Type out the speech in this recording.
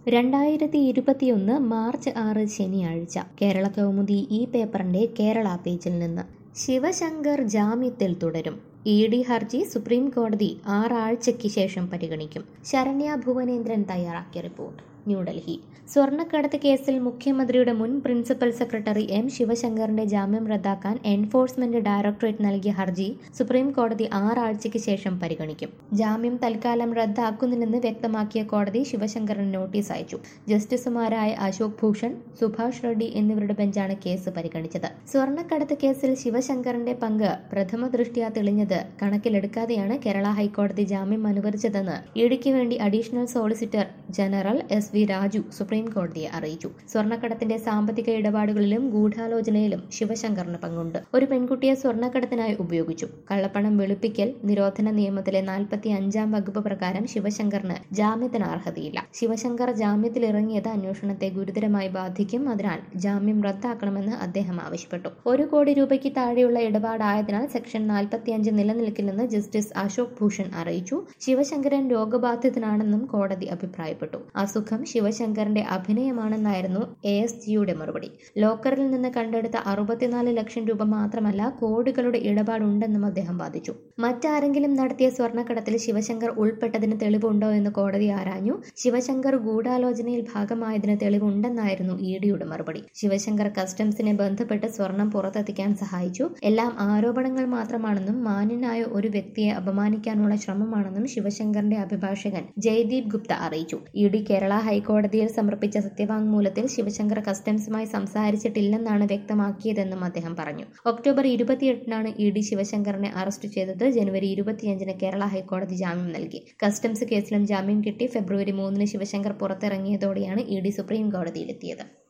രണ്ടായിരത്തി ഇരുപത്തിയൊന്ന് മാർച്ച് ആറ് ശനിയാഴ്ച കേരള കൗമുദി ഈ പേപ്പറിന്റെ കേരള പേജിൽ നിന്ന് ശിവശങ്കർ ജാമ്യത്തിൽ തുടരും ഇ ഡി ഹർജി സുപ്രീം കോടതി ആറാഴ്ചയ്ക്ക് ശേഷം പരിഗണിക്കും ശരണ്യ ഭുവനേന്ദ്രൻ തയ്യാറാക്കിയ റിപ്പോർട്ട് ന്യൂഡൽഹി സ്വർണ്ണക്കടത്ത് കേസിൽ മുഖ്യമന്ത്രിയുടെ മുൻ പ്രിൻസിപ്പൽ സെക്രട്ടറി എം ശിവശങ്കറിന്റെ ജാമ്യം റദ്ദാക്കാൻ എൻഫോഴ്സ്മെന്റ് ഡയറക്ടറേറ്റ് നൽകിയ ഹർജി സുപ്രീം കോടതി ആറാഴ്ചയ്ക്ക് ശേഷം പരിഗണിക്കും ജാമ്യം തൽക്കാലം റദ്ദാക്കുന്നില്ലെന്ന് വ്യക്തമാക്കിയ കോടതി ശിവശങ്കറിന് നോട്ടീസ് അയച്ചു ജസ്റ്റിസുമാരായ അശോക് ഭൂഷൺ സുഭാഷ് റെഡ്ഡി എന്നിവരുടെ ബെഞ്ചാണ് കേസ് പരിഗണിച്ചത് സ്വർണ്ണക്കടത്ത് കേസിൽ ശിവശങ്കറിന്റെ പങ്ക് പ്രഥമ ദൃഷ്ട്യാ തെളിഞ്ഞത് കണക്കിലെടുക്കാതെയാണ് കേരള ഹൈക്കോടതി ജാമ്യം അനുവദിച്ചതെന്ന് ഇടിക്ക് വേണ്ടി additional solicitor general S V Raju supreme കോടതിയെ അറിയിച്ചു സ്വർണ്ണക്കടത്തിന്റെ സാമ്പത്തിക ഇടപാടുകളിലും ഗൂഢാലോചനയിലും ശിവശങ്കറിന് പങ്കുണ്ട് ഒരു പെൺകുട്ടിയെ സ്വർണ്ണക്കടത്തിനായി ഉപയോഗിച്ചു കള്ളപ്പണം വെളുപ്പിക്കൽ നിരോധന നിയമത്തിലെ നാൽപ്പത്തി അഞ്ചാം വകുപ്പ് പ്രകാരം ശിവശങ്കറിന് ജാമ്യത്തിന് അർഹതയില്ല ശിവശങ്കർ ജാമ്യത്തിലിറങ്ങിയത് അന്വേഷണത്തെ ഗുരുതരമായി ബാധിക്കും അതിനാൽ ജാമ്യം റദ്ദാക്കണമെന്ന് അദ്ദേഹം ആവശ്യപ്പെട്ടു ഒരു കോടി രൂപയ്ക്ക് താഴെയുള്ള ഇടപാടായതിനാൽ സെക്ഷൻ നാൽപ്പത്തിയഞ്ച് നിലനിൽക്കില്ലെന്ന് ജസ്റ്റിസ് അശോക് ഭൂഷൺ അറിയിച്ചു ശിവശങ്കരൻ രോഗബാധിതനാണെന്നും കോടതി അഭിപ്രായപ്പെട്ടു അസുഖം ശിവശങ്കറിന്റെ അഭിനയമാണെന്നായിരുന്നു എ എസ് ജിയുടെ മറുപടി ലോക്കറിൽ നിന്ന് കണ്ടെടുത്ത അറുപത്തിനാല് ലക്ഷം രൂപ മാത്രമല്ല കോടികളുടെ ഇടപാടുണ്ടെന്നും അദ്ദേഹം വാദിച്ചു മറ്റാരെങ്കിലും നടത്തിയ സ്വർണ്ണക്കടത്തിൽ ശിവശങ്കർ ഉൾപ്പെട്ടതിന് തെളിവുണ്ടോ എന്ന് കോടതി ആരാഞ്ഞു ശിവശങ്കർ ഗൂഢാലോചനയിൽ ഭാഗമായതിന് തെളിവുണ്ടെന്നായിരുന്നു ഇ ഡിയുടെ മറുപടി ശിവശങ്കർ കസ്റ്റംസിനെ ബന്ധപ്പെട്ട് സ്വർണം പുറത്തെത്തിക്കാൻ സഹായിച്ചു എല്ലാം ആരോപണങ്ങൾ മാത്രമാണെന്നും മാന്യനായ ഒരു വ്യക്തിയെ അപമാനിക്കാനുള്ള ശ്രമമാണെന്നും ശിവശങ്കറിന്റെ അഭിഭാഷകൻ ജയ്ദീപ് ഗുപ്ത അറിയിച്ചു ഇ ഡി കേരള ഹൈക്കോടതിയിൽ സമർപ്പിച്ച സത്യവാങ്മൂലത്തിൽ ശിവശങ്കർ കസ്റ്റംസുമായി സംസാരിച്ചിട്ടില്ലെന്നാണ് വ്യക്തമാക്കിയതെന്നും അദ്ദേഹം പറഞ്ഞു ഒക്ടോബർ ഇരുപത്തിയെട്ടിനാണ് ഇ ഡി ശിവശങ്കറിനെ അറസ്റ്റ് ചെയ്തത് ജനുവരി ഇരുപത്തിയഞ്ചിന് കേരള ഹൈക്കോടതി ജാമ്യം നൽകി കസ്റ്റംസ് കേസിലും ജാമ്യം കിട്ടി ഫെബ്രുവരി മൂന്നിന് ശിവശങ്കർ പുറത്തിറങ്ങിയതോടെയാണ് ഇ ഡി സുപ്രീം കോടതിയിലെത്തിയത്